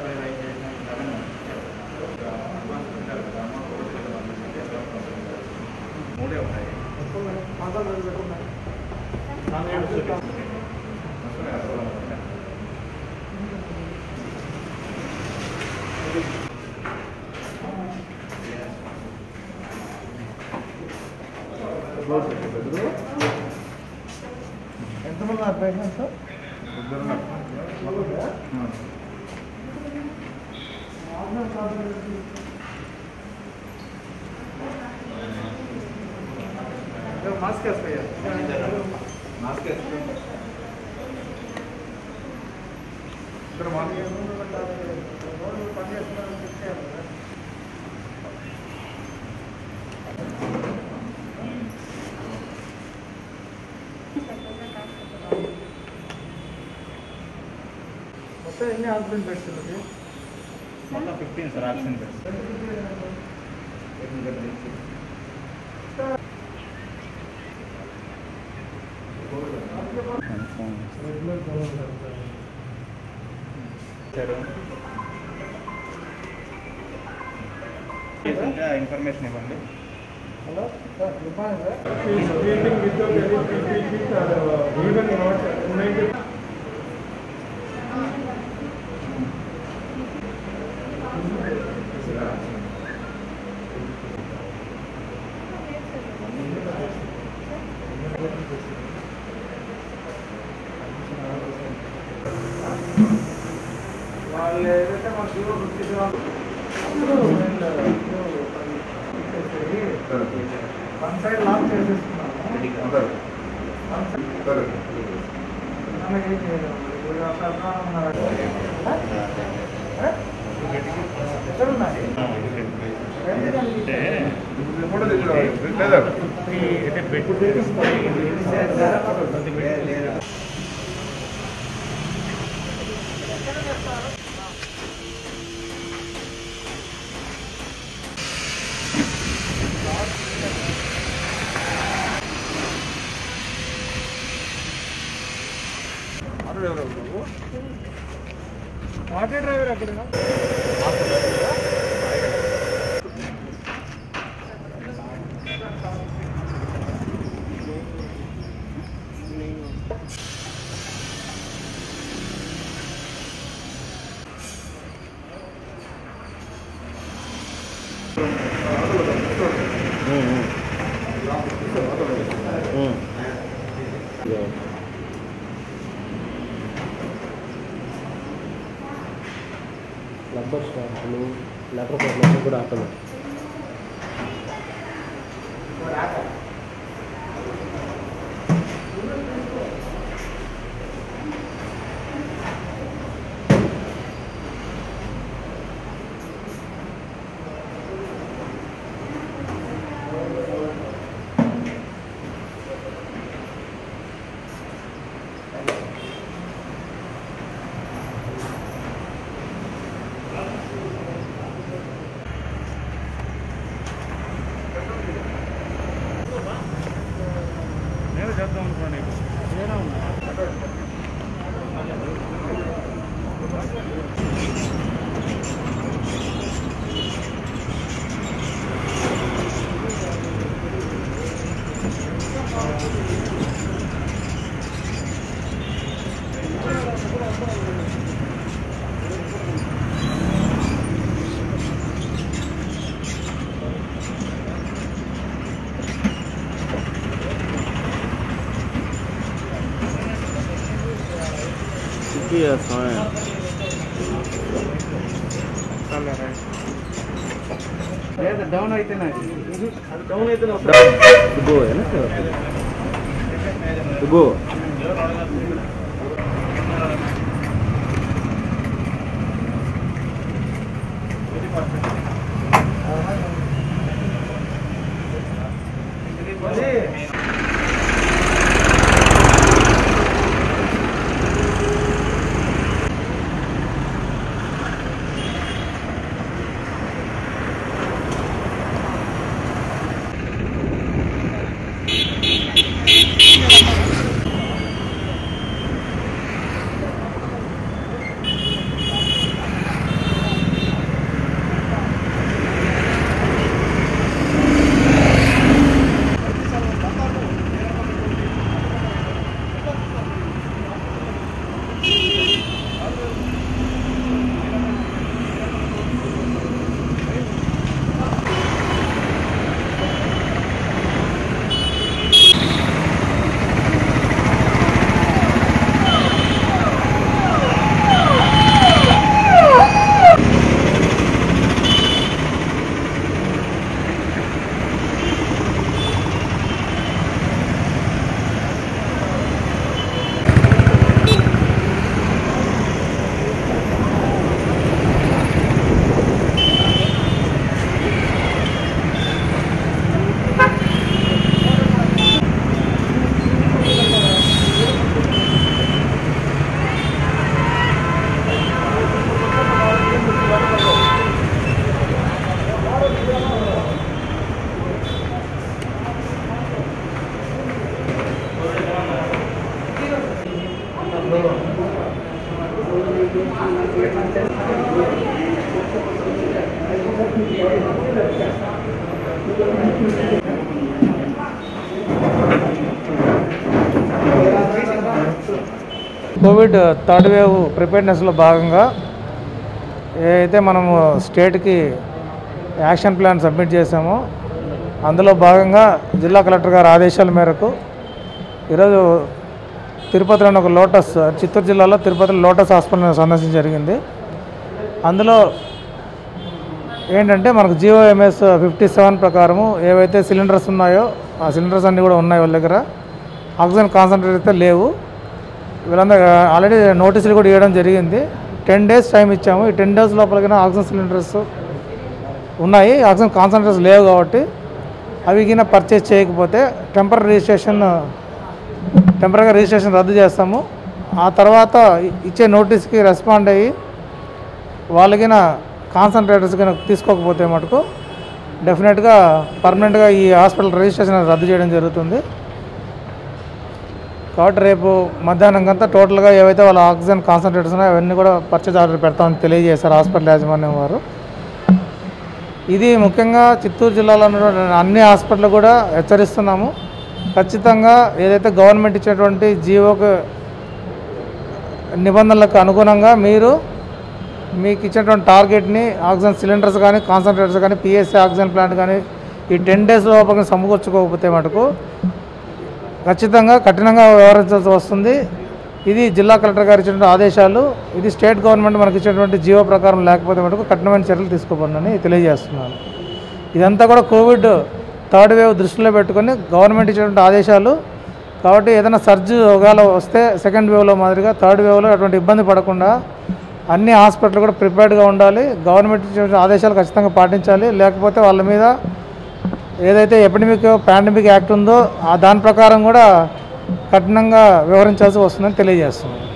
మూడే ఉన్నాయి ఎంతమంది ఉన్నారు పేషెంట్స్ మాస్క్ వేసుకోయా మాస్క్ వేసుకోండి. ఇక్కడ మాస్క్ మొత్తం ఎన్ని హాస్పిటల్ బెడ్స్ ఉంది మొత్తం fifty sir oxygen beds information ఇవ్వండి hello sir good morning sir treating without any treatment or even not ninety వాళ్ళు ఏదైతే మన జీవో గుర్తించిన వన్ సైడ్ లాక్ చేసేస్తున్నాము వన్ సైడ్ మనకి ఏం చేయలేము ఇప్పుడు అక్కడ అభిమానం ఉన్నారు ఏ? ఎక్కడ ఉన్నాయి ఆటో డ్రైవర్ అక్కడ రబ్బర్ స్టాంపులు లెటర్ ప్యాడ్లు కూడా అక్కడ నేను చేద్దాం అనుకున్నాను లేదా డౌన్ అయితే డౌన్ అయితే దుబ్బో దుబ్బో ఆ కోవిడ్ థర్డ్ వేవ్ ప్రిపేర్నెస్లో భాగంగా ఏదైతే మనము స్టేట్కి యాక్షన్ ప్లాన్ సబ్మిట్ చేసామో అందులో భాగంగా జిల్లా కలెక్టర్ గారి ఆదేశాల మేరకు ఈరోజు తిరుపతిలోని ఒక లోటస్ చిత్తూరు జిల్లాలో తిరుపతిలో లోటస్ హాస్పిటల్ని సందర్శించడం జరిగింది అందులో ఏంటంటే మనకు జియోఎంఎస్ ఫిఫ్టీ సెవెన్ ప్రకారము ఏవైతే సిలిండర్స్ ఉన్నాయో ఆ సిలిండర్స్ అన్నీ కూడా ఉన్నాయి వాళ్ళ దగ్గర ఆక్సిజన్ కాన్సన్ట్రేట్ అయితే లేవు వీళ్ళందరూ ఆల్రెడీ నోటీసులు కూడా ఇవ్వడం జరిగింది టెన్ డేస్ టైం ఇచ్చాము ఈ టెన్ డేస్ లోపలికి ఆక్సిజన్ సిలిండర్స్ ఉన్నాయి ఆక్సిజన్ కాన్సన్ట్రేట్స్ లేవు కాబట్టి అవి కింద పర్చేస్ చేయకపోతే టెంపరీ రిజిస్ట్రేషన్ టెంపరీగా రిజిస్ట్రేషన్ రద్దు చేస్తాము ఆ తర్వాత ఇచ్చే నోటీస్కి రెస్పాండ్ అయ్యి వాళ్ళకిన కాన్సన్ట్రేటర్స్ కనుక తీసుకోకపోతే మటుకు డెఫినెట్గా పర్మనెంట్గా ఈ హాస్పిటల్ రిజిస్ట్రేషన్ రద్దు చేయడం జరుగుతుంది కాబట్టి రేపు మధ్యాహ్నం కంతా టోటల్గా ఏవైతే వాళ్ళ ఆక్సిజన్ కాన్సన్ట్రేటర్స్ ఉన్నాయో అవన్నీ కూడా పర్చేజ్ ఆర్డర్ పెడతామని తెలియజేశారు హాస్పిటల్ యాజమాన్యం వారు ఇది ముఖ్యంగా చిత్తూరు జిల్లాలో ఉన్నటువంటి అన్ని హాస్పిటల్ కూడా హెచ్చరిస్తున్నాము ఖచ్చితంగా ఏదైతే గవర్నమెంట్ ఇచ్చినటువంటి జీవోకు నిబంధనలకు అనుగుణంగా మీరు మీకు ఇచ్చినటువంటి టార్గెట్ని ఆక్సిజన్ సిలిండర్స్ కానీ కాన్సన్ట్రేటర్స్ కానీ పిఎస్సీ ఆక్సిజన్ ప్లాంట్ కానీ ఈ టెన్ డేస్ లోపల సమకూర్చుకోకపోతే మటుకు ఖచ్చితంగా కఠినంగా వ్యవహరించాల్సి వస్తుంది ఇది జిల్లా కలెక్టర్ గారు ఇచ్చినటువంటి ఆదేశాలు ఇది స్టేట్ గవర్నమెంట్ మనకి ఇచ్చినటువంటి జీవో ప్రకారం లేకపోతే మటుకు కఠినమైన చర్యలు తీసుకోబడినని తెలియజేస్తున్నాను ఇదంతా కూడా కోవిడ్ థర్డ్ వేవ్ దృష్టిలో పెట్టుకొని గవర్నమెంట్ ఇచ్చినటువంటి ఆదేశాలు కాబట్టి ఏదైనా సర్జ్ ఒకవేళ వస్తే సెకండ్ వేవ్లో మాదిరిగా థర్డ్ వేవ్లో అటువంటి ఇబ్బంది పడకుండా అన్ని హాస్పిటల్ కూడా ప్రిపేర్డ్గా ఉండాలి గవర్నమెంట్ ఇచ్చిన ఆదేశాలు ఖచ్చితంగా పాటించాలి లేకపోతే వాళ్ళ మీద ఏదైతే ఎపిడమిక్ పాండమిక్ యాక్ట్ ఉందో ఆ దాని ప్రకారం కూడా కఠినంగా వివరించాల్సి వస్తుందని తెలియజేస్తున్నాను